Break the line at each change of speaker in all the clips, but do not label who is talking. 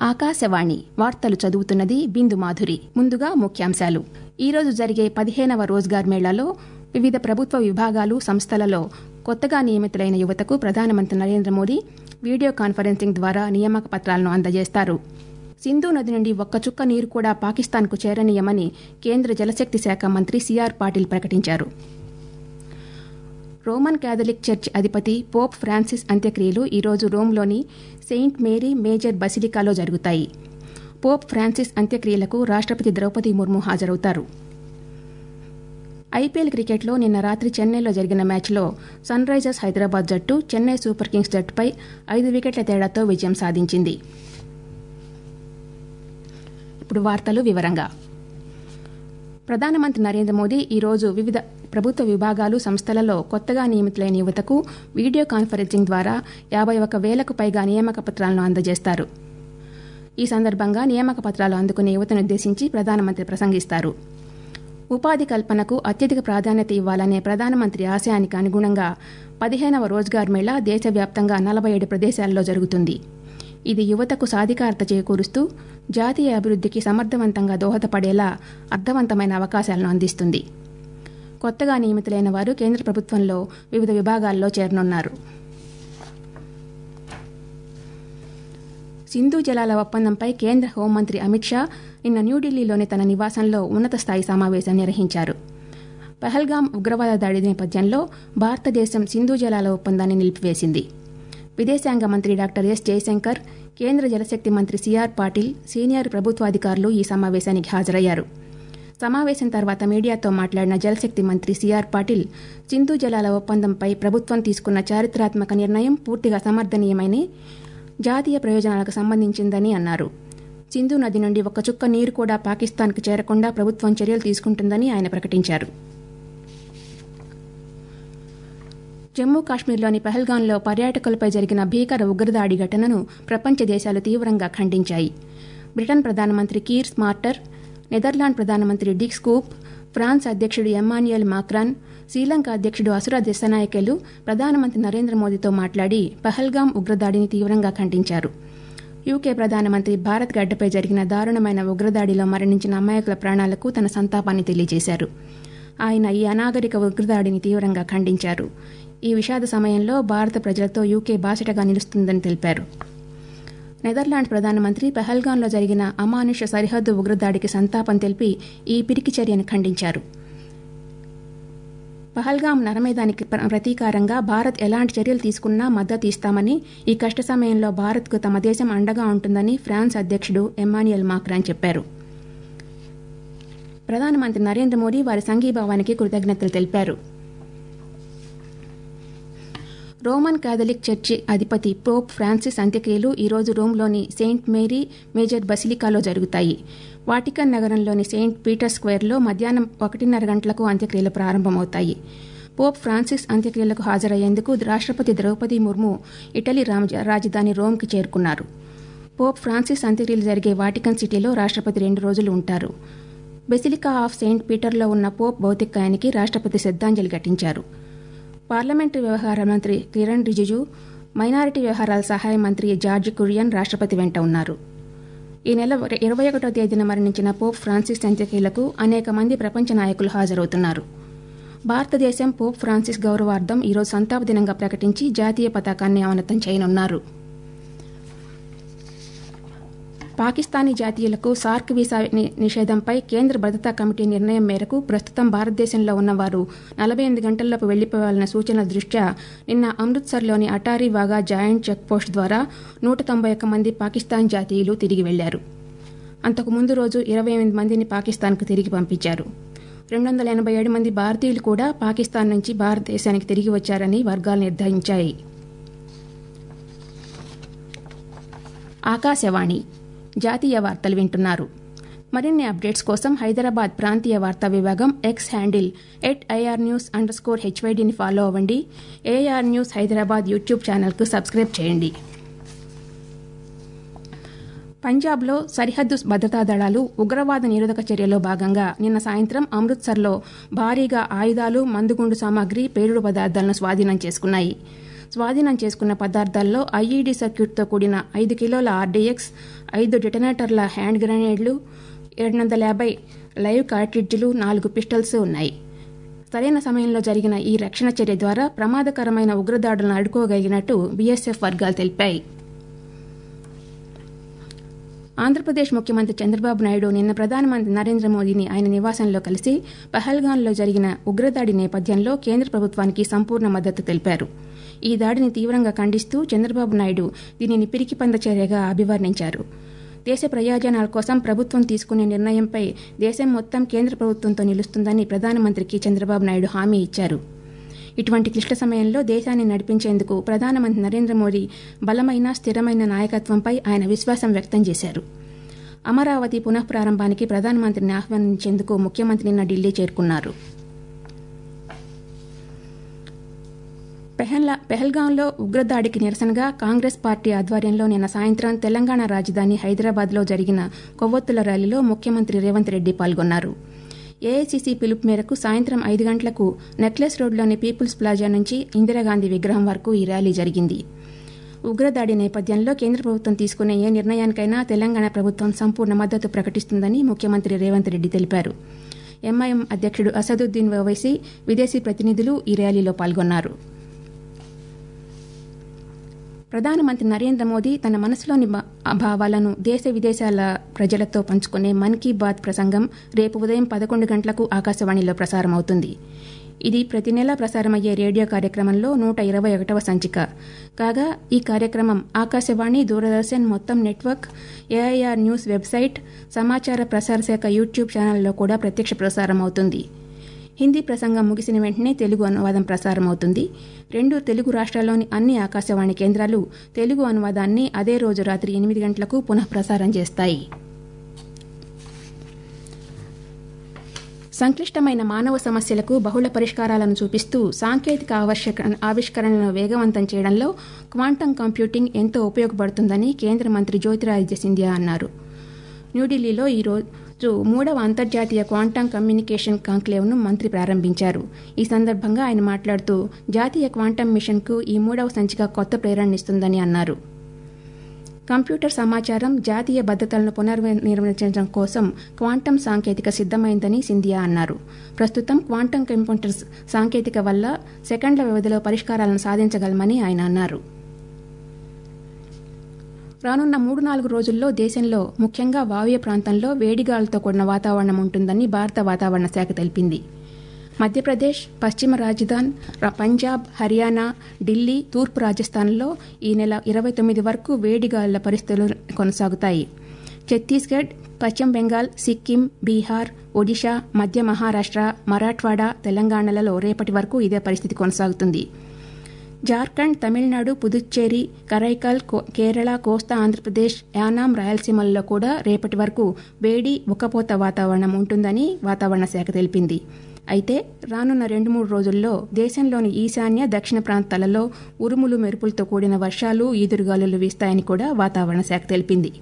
ఆకాశవాణి వార్తలు చదువుతున్నది బిందు మాధురి ముందుగా ముఖ్యాంశాలు ఈరోజు జరిగే పదిహేనవ రోజ్గార్ మేళాలో వివిధ ప్రభుత్వ విభాగాలు సంస్థలలో కొత్తగా నియమితులైన యువతకు ప్రధానమంత్రి నరేంద్ర మోదీ వీడియో కాన్ఫరెన్సింగ్ ద్వారా నియామక పత్రాలను అందజేస్తారు సింధు నది నుండి ఒక్క చుక్క నీరు కూడా పాకిస్తాన్కు చేరనీయమని కేంద్ర జలశక్తి శాఖ మంత్రి సిఆర్ పాటిల్ ప్రకటించారు రోమన్ క్యాథలిక్ చర్చ్ అధిపతి పోప్ ఫ్రాన్సిస్ అంత్యక్రియలు ఈరోజు రోమ్లోని సెయింట్ మేరీ మేజర్ బసిలికాలో జరుగుతాయి పోప్ ఫ్రాన్సిస్ అంత్యక్రియలకు రాష్టపతి ద్రౌపది ముర్ము హాజరవుతారు ఐపీఎల్ క్రికెట్లో నిన్న రాత్రి చెన్నైలో జరిగిన మ్యాచ్లో సన్ రైజర్స్ హైదరాబాద్ జట్టు చెన్నై సూపర్ కింగ్స్ జట్టుపై ఐదు వికెట్ల తేడాతో విజయం సాధించింది ఇప్పుడు వార్తలు వివరంగా ప్రధానమంత్రి నరేంద్ర మోదీ ఈరోజు వివిధ ప్రభుత్వ విభాగాలు సంస్థలలో కొత్తగా నియమితులైన యువతకు వీడియో కాన్ఫరెన్సింగ్ ద్వారా యాభై ఒక వేలకు పైగా నియామక పత్రాలను అందజేస్తారు ఈ సందర్భంగా నియామక పత్రాలు అందుకునే యువతను ఉద్దేశించి ప్రధానమంత్రి ప్రసంగిస్తారు ఉపాధి కల్పనకు అత్యధిక ప్రాధాన్యత ఇవ్వాలనే ప్రధానమంత్రి ఆశయానికి అనుగుణంగా పదిహేనవ రోజ్గార్ మేళా దేశవ్యాప్తంగా నలభై ఏడు ప్రదేశాల్లో జరుగుతుంది ఇది యువతకు సాధికారత చేకూరుస్తూ జాతీయ అభివృద్ధికి సమర్థవంతంగా దోహదపడేలా అర్థవంతమైన అవకాశాలను అందిస్తుంది కొత్తగా నియమితులైన వారు కేంద్ర ప్రభుత్వంలో వివిధ విభాగాల్లో చేరనున్నారు సింధు జలాల ఒప్పందంపై కేంద్ర హోంమంత్రి అమిత్ షా నిన్న న్యూఢిల్లీలోని తన నివాసంలో ఉన్నత స్థాయి సమావేశం నిర్వహించారు పహల్గాం ఉగ్రవాద దాడి నేపథ్యంలో భారతదేశం సింధు జలాల ఒప్పందాన్ని నిలిపివేసింది విదేశాంగ మంత్రి డాక్టర్ ఎస్ జయశంకర్ కేంద్ర జలశక్తి మంత్రి సిఆర్ పాటిల్ సీనియర్ ప్రభుత్వాధికారులు ఈ సమావేశానికి హాజరయ్యారు సమావేశం తర్వాత మీడియాతో మాట్లాడిన జలశక్తి మంత్రి సిఆర్ పాటిల్ సింధు జలాల ఒప్పందంపై ప్రభుత్వం తీసుకున్న చారిత్రాత్మక నిర్ణయం పూర్తిగా సమర్థనీయమని జాతీయ ప్రయోజనాలకు సంబంధించిందని అన్నారు సింధు నది నుండి ఒక చుక్క నీరు కూడా పాకిస్తాన్కు చేరకుండా ప్రభుత్వం చర్యలు తీసుకుంటుందని ఆయన ప్రకటించారు జమ్మూ కాశ్మీర్లోని పహల్గాన్లో పర్యాటకులపై జరిగిన భీకర ఉగ్రదాడి ఘటనను ప్రపంచ దేశాలు తీవ్రంగా ఖండించాయి బ్రిటన్ ప్రధానమంత్రి కీర్ స్మార్టర్ నెదర్లాండ్ ప్రధానమంత్రి డిక్ స్కూప్ ఫ్రాన్స్ అధ్యక్షుడు ఎమ్మాన్యుయల్ మాక్రాన్ శ్రీలంక అధ్యక్షుడు అసుర దిశనాయకెలు ప్రధానమంత్రి నరేంద్ర మోదీతో మాట్లాడి పహల్గాం ఉగ్రదాడిని తీవ్రంగా ఖండించారు యూకే ప్రధానమంత్రి భారత్ గడ్డపై జరిగిన దారుణమైన ఉగ్రదాడిలో మరణించిన అమాయకుల ప్రాణాలకు తన సంతాపాన్ని తెలియజేశారు ఆయన ఈ అనాగరిక ఉగ్రదాడిని తీవ్రంగా ఖండించారు ఈ విషాద సమయంలో భారత ప్రజలతో యూకే బాసటగా నిలుస్తుందని తెలిపారు నెదర్లాండ్ ప్రధానమంత్రి పహల్గాన్లో జరిగిన అమానుష సరిహద్దు ఉగ్రదాడికి సంతాపం తెలిపి ఈ పిరికి చర్యను ఖండించారు పహల్గాం నరమేదానికి ప్రతీకారంగా భారత్ ఎలాంటి చర్యలు తీసుకున్నా మద్దతు ఇస్తామని ఈ కష్ట సమయంలో భారత్కు తమ దేశం అండగా ఉంటుందని ఫ్రాన్స్ అధ్యక్షుడు ఎమ్మాన్యుయల్ మాక్రాన్ చెప్పారు ప్రధానమంత్రి నరేంద్ర మోదీ వారి సంఘీభావానికి కృతజ్ఞతలు తెలిపారు రోమన్ కాథలిక్ చర్చి అధిపతి పోప్ ఫ్రాన్సిస్ అంత్యక్రియలు ఈరోజు రోమ్లోని సెయింట్ మేరీ మేజర్ బసిలికాలో జరుగుతాయి వాటికన్ నగరంలోని సెయింట్ పీటర్ స్క్వేర్లో మధ్యాహ్నం ఒకటిన్నర గంటలకు అంత్యక్రియలు ప్రారంభమవుతాయి పోప్ ఫ్రాన్సిస్ అంత్యక్రియలకు హాజరయ్యేందుకు రాష్ట్రపతి ద్రౌపది ముర్ము ఇటలీ రాజధాని రోమ్కి చేరుకున్నారు పోప్ ఫ్రాన్సిస్ అంత్యక్రియలు జరిగే వాటికన్ సిటీలో రాష్ట్రపతి రెండు రోజులు ఉంటారు బెసిలికా ఆఫ్ సెయింట్ పీటర్లో ఉన్న పోప్ భౌతికాయానికి రాష్ట్రపతి శ్రద్ధాంజలి ఘటించారు పార్లమెంటరీ వ్యవహారాల మంత్రి కిరణ్ రిజిజు మైనారిటీ వ్యవహారాల సహాయ మంత్రి జార్జ్ కురియన్ రాష్ట్రపతి వెంట ఉన్నారు ఈ నెల ఇరవై ఒకటో తేదీన మరణించిన పోప్ ఫ్రాన్సిస్ అంత్యక్రియలకు అనేక మంది ప్రపంచ నాయకులు హాజరవుతున్నారు భారతదేశం పోప్ ఫ్రాన్సిస్ గౌరవార్థం ఈరోజు సంతాప దినంగా ప్రకటించి జాతీయ పతాకాన్ని అవనతం చేయనున్నారు పాకిస్తానీ జాతీయులకు సార్క్ వీసా నిషేధంపై కేంద్ర భద్రతా కమిటీ నిర్ణయం మేరకు ప్రస్తుతం భారతదేశంలో ఉన్నవారు నలభై ఎనిమిది గంటల్లోపు వెళ్లిపోవాలన్న సూచనల దృష్ట్యా నిన్న అమృత్సర్లోని Attari Wagah joint check post ద్వారా నూట తొంభై ఒక్క మంది పాకిస్తాన్ జాతీయులు తిరిగి వెళ్లారు అంతకు ముందు రోజు ఇరవై ఎనిమిది మందిని పాకిస్తాన్కు తిరిగి పంపించారు రెండు వందల ఎనభై ఏడు మంది భారతీయులు కూడా పాకిస్తాన్ నుంచి భారతదేశానికి తిరిగి వచ్చారని వర్గాలు నిర్ధారించాయి ఆకాశవాణి జాతీయ వార్తలు వింటున్నారు మరిన్ని అప్డేట్స్ కోసం హైదరాబాద్ ప్రాంతీయ వార్తా విభాగం X handle at IR news underscore హెచ్వైడీని ఫాలో అవ్వండి ఏఆర్ న్యూస్ హైదరాబాద్ యూట్యూబ్ ఛానల్కు సబ్స్క్రైబ్ చేయండి పంజాబ్లో సరిహద్దు భద్రతా దళాలు ఉగ్రవాద నిరోధక చర్యలో భాగంగా నిన్న సాయంత్రం అమృత్సర్లో భారీగా ఆయుధాలు మందుగుండు సామాగ్రి పేలుడు పదార్థాలను స్వాధీనం చేసుకున్నాయి స్వాధీనం చేసుకున్న పదార్థాల్లో ఐఈడీ సర్క్యూట్తో కూడిన ఐదు కిలోల ఆర్డీఎక్స్ ఐదు డిటనేటర్ల హ్యాండ్ గ్రెనేడ్లు ఏడు వందల యాభై లైవ్ కార్ట్రిడ్జ్లు నాలుగు పిస్టల్స్ ఉన్నాయి సరైన సమయంలో జరిగిన ఈ రక్షణ చర్య ద్వారా ప్రమాదకరమైన ఉగ్రదాడులను అడ్డుకోగలిగినట్టు బీఎస్ఎఫ్ వర్గాలు తెలిపాయి ఆంధ్రప్రదేశ్ ముఖ్యమంత్రి చంద్రబాబు నాయుడు నిన్న ప్రధానమంత్రి నరేంద్ర మోదీని ఆయన నివాసంలో కలిసి పహల్గాన్లో జరిగిన ఉగ్రదాడి నేపథ్యంలో కేంద్ర ప్రభుత్వానికి సంపూర్ణ మద్దతు తెలిపారు ఈ దాడిని తీవ్రంగా ఖండిస్తూ చంద్రబాబు నాయుడు దీనిని పిరికిపంద చర్యగా అభివర్ణించారు దేశ ప్రయోజనాల కోసం ప్రభుత్వం తీసుకునే నిర్ణయంపై దేశం మొత్తం కేంద్ర ప్రభుత్వంతో నిలుస్తుందని ప్రధానమంత్రికి చంద్రబాబు నాయుడు హామీ ఇచ్చారు ఇటువంటి క్లిష్ట సమయంలో దేశాన్ని నడిపించేందుకు ప్రధానమంత్రి నరేంద్ర మోదీ బలమైన స్థిరమైన నాయకత్వంపై ఆయన విశ్వాసం వ్యక్తం చేశారు అమరావతి పునఃప్రారంభానికి ప్రధానమంత్రిని ఆహ్వానించేందుకు ముఖ్యమంత్రి నిన్న ఢిల్లీ చేరుకున్నారు పెహల్లా పెహల్గాంలో ఉగ్రదాడికి నిరసనగా కాంగ్రెస్ పార్టీ ఆధ్వర్యంలో నిన్న సాయంత్రం తెలంగాణ రాజధాని హైదరాబాద్లో జరిగిన కొవ్వొత్తుల ర్యాలీలో ముఖ్యమంత్రి రేవంత్ రెడ్డి పాల్గొన్నారు ఏఐసీసీ పిలుపు మేరకు సాయంత్రం ఐదు గంటలకు నెక్లెస్ రోడ్లోని పీపుల్స్ ప్లాజా నుంచి ఇందిరాగాంధీ విగ్రహం వరకు ఈ ర్యాలీ జరిగింది ఉగ్రదాడి నేపథ్యంలో కేంద్ర ప్రభుత్వం తీసుకునే ఏ నిర్ణయానికైనా తెలంగాణ ప్రభుత్వం సంపూర్ణ మద్దతు ప్రకటిస్తుందని ముఖ్యమంత్రి రేవంత్ రెడ్డి తెలిపారు ఎంఐఎం అధ్యక్షుడు అసదుద్దీన్ ఓవైసీ విదేశీ ప్రతినిధులు ఈ ర్యాలీలో పాల్గొన్నారు ప్రధానమంత్రి నరేంద్ర మోదీ తన మనసులోని భావాలను దేశ విదేశాల ప్రజలతో పంచుకునే మన్ కీ బాత్ ప్రసంగం రేపు ఉదయం పదకొండు గంటలకు ఆకాశవాణిలో ప్రసారమవుతుంది ఇది ప్రతి నెలా ప్రసారమయ్యే రేడియో కార్యక్రమంలో నూట ఇరవై ఒకటవ సంచిక కాగా ఈ కార్యక్రమం ఆకాశవాణి దూరదర్శన్ మొత్తం నెట్వర్క్ ఏఐఆర్ న్యూస్ వెబ్సైట్ సమాచార ప్రసార శాఖ యూట్యూబ్ ఛానల్లో కూడా ప్రత్యక్ష ప్రసారం అవుతుంది హిందీ ప్రసంగం ముగిసిన వెంటనే తెలుగు అనువాదం ప్రసారమవుతుంది రెండు తెలుగు రాష్ట్రాల్లోని అన్ని ఆకాశవాణి కేంద్రాలు తెలుగు అనువాదాన్ని అదే రోజు రాత్రి ఎనిమిది గంటలకు పునః ప్రసారం చేస్తాయి సంక్లిష్టమైన మానవ సమస్యలకు బహుళ పరిష్కారాలను చూపిస్తూ సాంకేతిక ఆవిష్కరణలను వేగవంతం చేయడంలో క్వాంటం కంప్యూటింగ్ ఎంతో ఉపయోగపడుతుందని కేంద్ర మంత్రి జ్యోతిరాదిత్య సింధియా అన్నారు న్యూఢిల్లీలో ఈ రోజు మూడవ అంతర్జాతీయ క్వాంటం కమ్యూనికేషన్ కాంక్లేవ్ను మంత్రి ప్రారంభించారు ఈ సందర్భంగా ఆయన మాట్లాడుతూ జాతీయ క్వాంటం మిషన్కు ఈ మూడవ సంచిక కొత్త ప్రేరణనిస్తుందని అన్నారు కంప్యూటర్ సమాచారం జాతీయ భద్రతలను పునర్నిర్వచించడం కోసం క్వాంటం సాంకేతిక సిద్దమైందని సింధియా అన్నారు ప్రస్తుతం క్వాంటం కంప్యూటర్స్ సాంకేతిక వల్ల సెకండ్ల వ్యవధిలో పరిష్కారాలను సాధించగలమని ఆయన అన్నారు రానున్న మూడు నాలుగు రోజుల్లో దేశంలో ముఖ్యంగా వాయువ్య ప్రాంతంలో వేడిగాలులతో కూడిన వాతావరణం ఉంటుందని భారత వాతావరణ శాఖ తెలిపింది మధ్యప్రదేశ్ పశ్చిమ రాజధాన్ పంజాబ్ హర్యానా ఢిల్లీ తూర్పు రాజస్థాన్లో ఈ నెల ఇరవై తొమ్మిది వరకు వేడిగాలుల పరిస్థితులు కొనసాగుతాయి ఛత్తీస్గఢ్ పశ్చిమ బెంగాల్ సిక్కిం బీహార్ ఒడిషా మధ్య మహారాష్ట్ర మరాఠ్వాడా తెలంగాణలలో రేపటి వరకు ఇదే పరిస్థితి కొనసాగుతుంది జార్ఖండ్ తమిళనాడు పుదుచ్చేరి కరైకల్ కేరళ కోస్తా ఆంధ్రప్రదేశ్ యానాం రాయలసీమల్లో కూడా రేపటి వరకు వేడి ఉక్కపోత వాతావరణం ఉంటుందని వాతావరణ శాఖ తెలిపింది అయితే రానున్న రెండు మూడు రోజుల్లో దేశంలోని ఈశాన్య దక్షిణ ప్రాంతాలలో ఉరుములు మెరుపులతో కూడిన వర్షాలు ఈదురుగాలులు వీస్తాయని కూడా వాతావరణ శాఖ తెలిపింది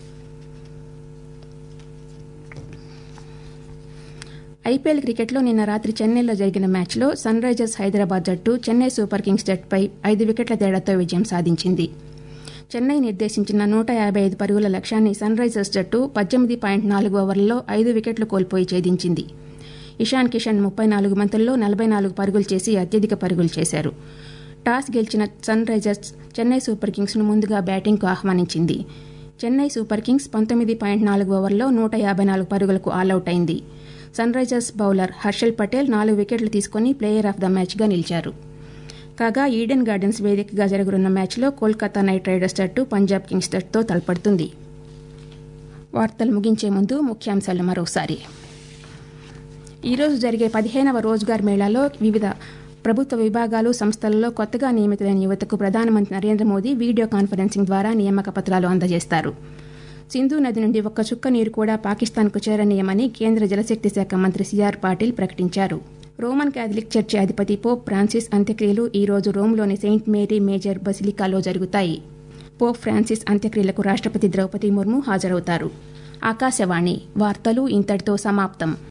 ఐపీఎల్ క్రికెట్లో నిన్న రాత్రి చెన్నైలో జరిగిన మ్యాచ్లో సన్ రైజర్స్ హైదరాబాద్ జట్టు చెన్నై సూపర్ కింగ్స్ జట్టుపై ఐదు వికెట్ల తేడాతో విజయం సాధించింది చెన్నై నిర్దేశించిన నూట యాభై ఐదు పరుగుల లక్ష్యాన్ని సన్ రైజర్స్ జట్టు పద్దెనిమిది పాయింట్ నాలుగు ఓవర్లలో ఐదు వికెట్లు కోల్పోయి ఛేదించింది ఇషాన్ కిషన్ ముప్పై నాలుగు బంతుల్లో నలభై నాలుగు పరుగులు చేసి అత్యధిక పరుగులు చేశారు టాస్ గెలిచిన సన్ రైజర్స్ చెన్నై సూపర్ కింగ్స్ను ముందుగా బ్యాటింగ్కు ఆహ్వానించింది చెన్నై సూపర్ కింగ్స్ పంతొమ్మిది పాయింట్ నాలుగు ఓవర్లో నూట యాభై నాలుగు పరుగులకు ఆలౌట్ అయింది sunrisers bowler Harshal Patel నాలుగు వికెట్లు తీసుకుని ప్లేయర్ ఆఫ్ ద మ్యాచ్గా నిలిచారు కాగా ఈడెన్ గార్డెన్స్ వేదికగా జరగనున్న మ్యాచ్లో కోల్కతా నైట్ రైడర్స్ జట్టు పంజాబ్ కింగ్స్ జట్టుతో తలపడుతుంది వార్తలు ముగించే ముందు ముఖ్యాంశాలు మరోసారి ఈరోజు జరిగే పదిహేనవ రోజ్గార్ మేళాలో వివిధ ప్రభుత్వ విభాగాలు సంస్థలలో కొత్తగా నియమితులైన యువతకు ప్రధానమంత్రి నరేంద్ర మోదీ వీడియో కాన్ఫరెన్సింగ్ ద్వారా నియామక పత్రాలు అందజేస్తారు సింధు నది నుండి ఒక్క చుక్క నీరు కూడా పాకిస్తాన్కు చేరనీయమని కేంద్ర జలశక్తి శాఖ మంత్రి సిఆర్ పాటిల్ ప్రకటించారు రోమన్ క్యాథలిక్ చర్చి అధిపతి పోప్ ఫ్రాన్సిస్ అంత్యక్రియలు ఈ రోజు రోమ్లోని సెయింట్ మేరీ మేజర్ బసిలికాలో జరుగుతాయి పోప్ ఫ్రాన్సిస్ అంత్యక్రియలకు రాష్ట్రపతి ద్రౌపది ముర్ము హాజరవుతారు ఆకాశవాణి వార్తలు ఇంతటితో సమాప్తం